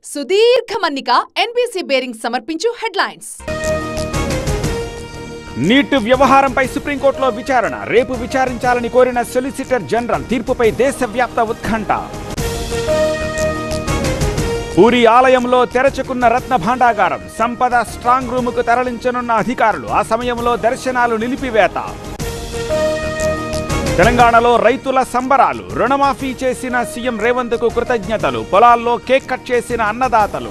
సుదీర్ఘ మన్నిక NBC bearing సమర్పించు హెడ్లైన్స్ నీట్ వ్యవహారంపై సుప్రీంకోర్టులో విచారణ రేపు విచారించాలని కోరిన సొలిసిటర్ జనరల్ తీర్పుపై దేశవ్యాప్త ఉత్కంఠ పూరి ఆలయంలో తెరచుకున్న రత్న భాండాగారం సంపద స్ట్రాంగ్ రూముకు తరలించనున్న అధికారులు ఆ సమయంలో దర్శనాలు నిలిపివేత తెలంగాణలో రైతుల సంబరాలు రుణమాఫీ చేసిన సీఎం రేవంత్కు కృతజ్ఞతలు పొలాల్లో కేక్ కట్ చేసిన అన్నదాతలు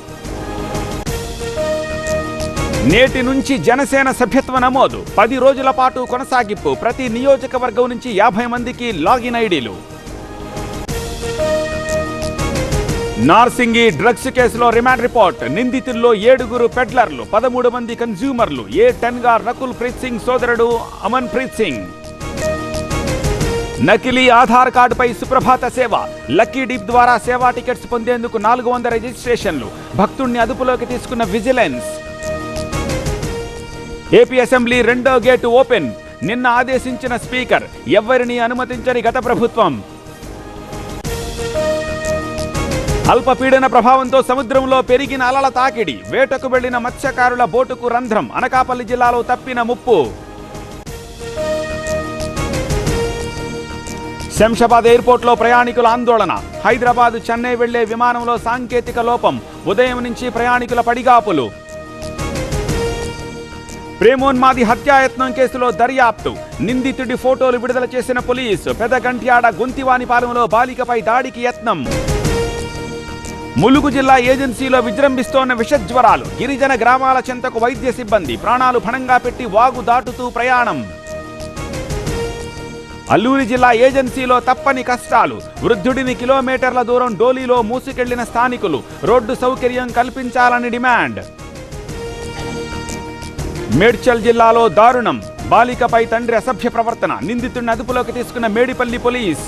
నేటి నుంచి జనసేన సభ్యత్వ నమోదు పది రోజుల పాటు కొనసాగింపు ప్రతి నియోజకవర్గం నుంచి యాభై మందికి లాగిన్ ఐడీలు నార్సింగి డ్రగ్స్ కేసులో రిమాండ్ రిపోర్ట్ నిందితుల్లో ఏడుగురు పెడ్లర్లు పదమూడు మంది కన్జ్యూమర్లు ఏ టెన్ గా రకుల్ ప్రీత్ సింగ్ సోదరుడు అమన్ ప్రీత్ సింగ్ నకిలీ ఆధార్ కార్డుపై సుప్రభాత సేవ లక్కీ డిప్ ద్వారా సేవా టికెట్స్ పొందేందుకు నాలుగు వందల రిజిస్ట్రేషన్లు భక్తుణ్ణి అదుపులోకి తీసుకున్న విజిలెన్స్ ఏపీ అసెంబ్లీ రెండో గేటు ఓపెన్ నిన్న ఆదేశించిన స్పీకర్ ఎవ్వరిని అనుమతించని గత ప్రభుత్వం అల్పపీడన ప్రభావంతో సముద్రంలో పెరిగిన అలల తాకిడి వేటకు వెళ్లిన మత్స్యకారుల బోటుకు రంధ్రం అనకాపల్లి జిల్లాలో తప్పిన ముప్పు శంషాబాద్ ఎయిర్పోర్ట్లో ప్రయాణికుల ఆందోళన హైదరాబాద్ చెన్నై వెళ్లే విమానంలో సాంకేతిక లోపం ఉదయం నుంచి ప్రయాణికుల పడిగాపులు ప్రేమోన్మాది హత్యాయత్నం కేసులో దర్యాప్తు నిందితుడి ఫోటోలు విడుదల చేసిన పోలీసు పెదగంట్యాడ గొంతివానిపాలెంలో బాలికపై దాడికి యత్నం ములుగు జిల్లా ఏజెన్సీలో విజృంభిస్తోన్న విషజ్వరాలు గిరిజన గ్రామాల చెంతకు వైద్య సిబ్బంది ప్రాణాలు ఫణంగా పెట్టి వాగు దాటుతూ ప్రయాణం అల్లూరి జిల్లా ఏజెన్సీలో తప్పని కష్టాలు వృద్ధుడిని కిలోమీటర్ల దూరం డోలీలో మూసుకెళ్లిన స్థానికులు రోడ్డు సౌకర్యం కల్పించాలని డిమాండ్ మేడ్చల్ జిల్లాలో దారుణం బాలికపై తండ్రి అసభ్య ప్రవర్తన నిందితుడిని అదుపులోకి తీసుకున్న మేడిపల్లి పోలీస్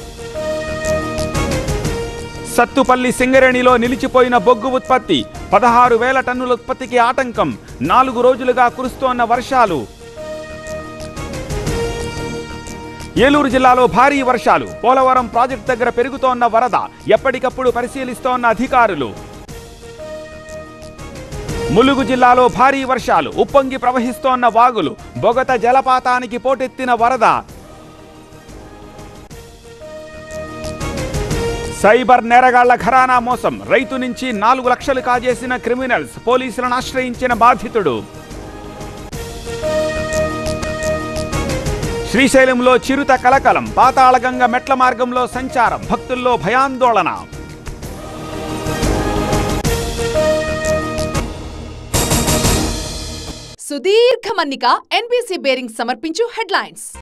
సత్తుపల్లి సింగరేణిలో నిలిచిపోయిన బొగ్గు ఉత్పత్తి పదహారు వేల టన్నుల ఉత్పత్తికి ఆటంకం నాలుగు రోజులుగా కురుస్తోన్న వర్షాలు ఏలూరు జిల్లాలో భారీ వర్షాలు పోలవరం ప్రాజెక్టు దగ్గర పెరుగుతోన్న వరద ఎప్పటికప్పుడు పరిశీలిస్తోన్న అధికారులు ములుగు జిల్లాలో భారీ వర్షాలు ఉప్పొంగి ప్రవహిస్తోన్న వాగులు బొగత జలపాతానికి పోటెత్తిన వరద సైబర్ నేరగాళ్ల ఘరానా మోసం రైతు నుంచి నాలుగు లక్షలు కాజేసిన క్రిమినల్స్ పోలీసులను ఆశ్రయించిన బాధితుడు శ్రీశైలంలో చిరుత కలకలం పాతాళగంగ మెట్ల మార్గంలో సంచారం భక్తుల్లో భయాందోళన సుదీర్ఘ మన్నిక ఎన్బీసీ బేరింగ్ సమర్పించు హెడ్లైన్స్